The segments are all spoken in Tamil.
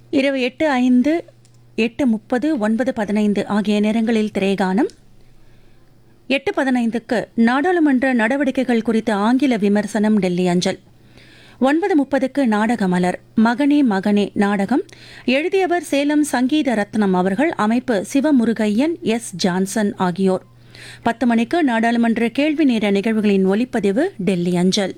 இரவு எட்டு ஐந்து எட்டு முப்பது ஒன்பது பதினைந்து ஆகிய நேரங்களில் திரைகானம் எட்டு பதினைந்துக்கு நாடாளுமன்ற நடவடிக்கைகள் குறித்த ஆங்கில விமர்சனம் டெல்லி அஞ்சல் ஒன்பது முப்பதுக்கு நாடக மலர் மகனே மகனே நாடகம் எழுதியவர் சேலம் சங்கீத ரத்னம் அவர்கள் அமைப்பு சிவமுருகையன் எஸ் ஜான்சன் ஆகியோர் பத்து மணிக்கு நாடாளுமன்ற கேள்வி நேர நிகழ்வுகளின் ஒலிப்பதிவு டெல்லி அஞ்சல்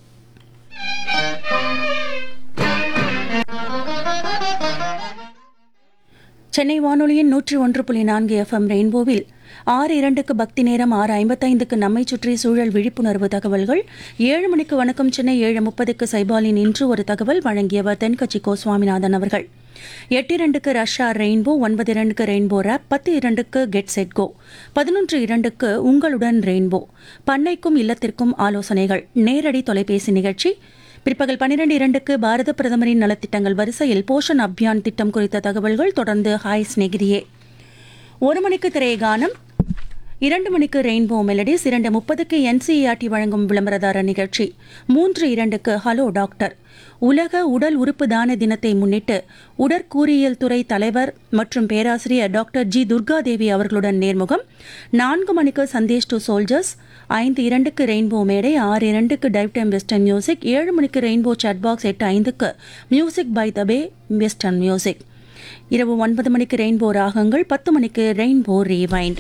சென்னை வானொலியின் நூற்றி ஒன்று புள்ளி நான்கு எஃப்எம் ரெயின்போவில் ஆறு இரண்டுக்கு பக்தி நேரம் ஆறு ஐம்பத்தைந்துக்கு நம்மை சுற்றி சூழல் விழிப்புணர்வு தகவல்கள் ஏழு மணிக்கு வணக்கம் சென்னை ஏழு முப்பதுக்கு சைபாலின் இன்று ஒரு தகவல் வழங்கியவர் தென்கட்சி கோ சுவாமிநாதன் அவர்கள் எட்டு இரண்டுக்கு ரஷ்யா ரெயின்போ ஒன்பது இரண்டுக்கு ரெயின்போ ரேப் பத்து இரண்டுக்கு கெட் செட் கோ பதினொன்று இரண்டுக்கு உங்களுடன் ரெயின்போ பண்ணைக்கும் இல்லத்திற்கும் ஆலோசனைகள் நேரடி தொலைபேசி நிகழ்ச்சி பிற்பகல் பனிரெண்டு இரண்டுக்கு பாரத பிரதமரின் நலத்திட்டங்கள் வரிசையில் போஷன் அபியான் திட்டம் குறித்த தகவல்கள் தொடர்ந்து ஹாய் ஸ்நேகிதியே ஒரு மணிக்கு திரைகானம் இரண்டு மணிக்கு ரெயின்போ மெலடிஸ் இரண்டு முப்பதுக்கு என்சிஇஆர்டி வழங்கும் விளம்பரதார நிகழ்ச்சி மூன்று இரண்டுக்கு ஹலோ டாக்டர் உலக உடல் உறுப்பு தான தினத்தை முன்னிட்டு உடற்கூறியல் துறை தலைவர் மற்றும் பேராசிரியர் டாக்டர் ஜி துர்காதேவி அவர்களுடன் நேர்முகம் நான்கு மணிக்கு சந்தேஷ் டு சோல்ஜர்ஸ் ஐந்து இரண்டுக்கு ரெயின்போ மேடை ஆறு இரண்டுக்கு டைவ் டைம் வெஸ்டர்ன் மியூசிக் ஏழு மணிக்கு ரெயின்போ சாட் பாக்ஸ் எட்டு ஐந்துக்கு music by the bay western music இரவு ஒன்பது மணிக்கு ரெயின்போ ராகங்கள் பத்து மணிக்கு ரெயின்போ ரீவைண்ட்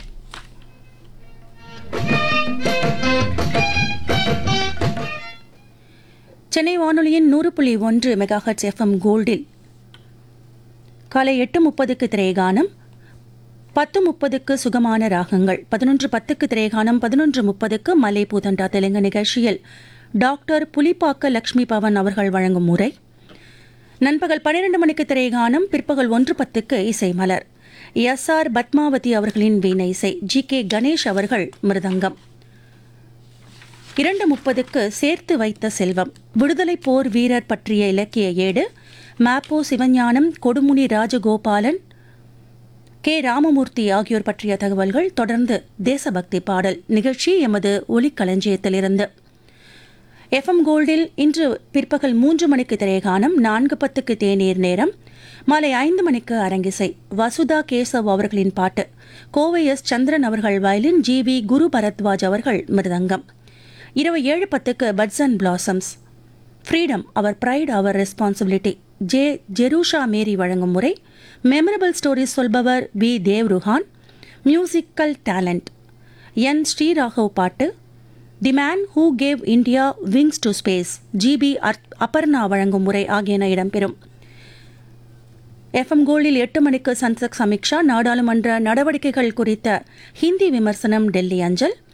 சென்னை வானொலியின் நூறு புள்ளி ஒன்று மெகாஹட்ஸ் எஃப்எம் கோல்டில் காலை எட்டு முப்பதுக்கு திரைகானம் பத்து முப்பதுக்கு சுகமான ராகங்கள் பதினொன்று பத்துக்கு திரைகானம் பதினொன்று முப்பதுக்கு மலை பூதண்டா தெலுங்கு நிகழ்ச்சியில் டாக்டர் புலிப்பாக்க லட்சுமி பவன் அவர்கள் வழங்கும் முறை நண்பகல் பன்னிரண்டு மணிக்கு திரைகானம் பிற்பகல் ஒன்று பத்துக்கு இசை மலர் எஸ் ஆர் பத்மாவதி அவர்களின் வீணை இசை ஜி கே கணேஷ் அவர்கள் மிருதங்கம் இரண்டு முப்பதுக்கு சேர்த்து வைத்த செல்வம் விடுதலை போர் வீரர் பற்றிய இலக்கிய ஏடு மாப்போ சிவஞானம் கொடுமுனி ராஜகோபாலன் கே ராமமூர்த்தி ஆகியோர் பற்றிய தகவல்கள் தொடர்ந்து தேசபக்தி பாடல் நிகழ்ச்சி எமது ஒலிக்களஞ்சியத்திலிருந்து எஃப்எம் கோல்டில் இன்று பிற்பகல் மூன்று மணிக்கு திரைகானம் நான்கு பத்துக்கு தேநீர் நேரம் மாலை ஐந்து மணிக்கு அரங்கிசை வசுதா கேசவ் அவர்களின் பாட்டு கோவை எஸ் சந்திரன் அவர்கள் violin G V Guru Bharadwaj அவர்கள் மிருதங்கம் இரவு ஏழு பத்துக்கு buds and blossoms freedom our pride our responsibility J Jerusha Mary வழங்கும் முறை மெமரபிள் ஸ்டோரிஸ் சொல்பவர் V Dev Ruhan musical talent N Sriraghav பாட்டு the man who gave India wings to space GP Aparna வழங்கும் முறை ஆகியன இடம்பெறும் எஃப்எம் கோல்டில் எட்டு மணிக்கு சன்சக் சமீக்ஷா நாடாளுமன்ற நடவடிக்கைகள் குறித்த ஹிந்தி விமர்சனம் டெல்லி அஞ்சல்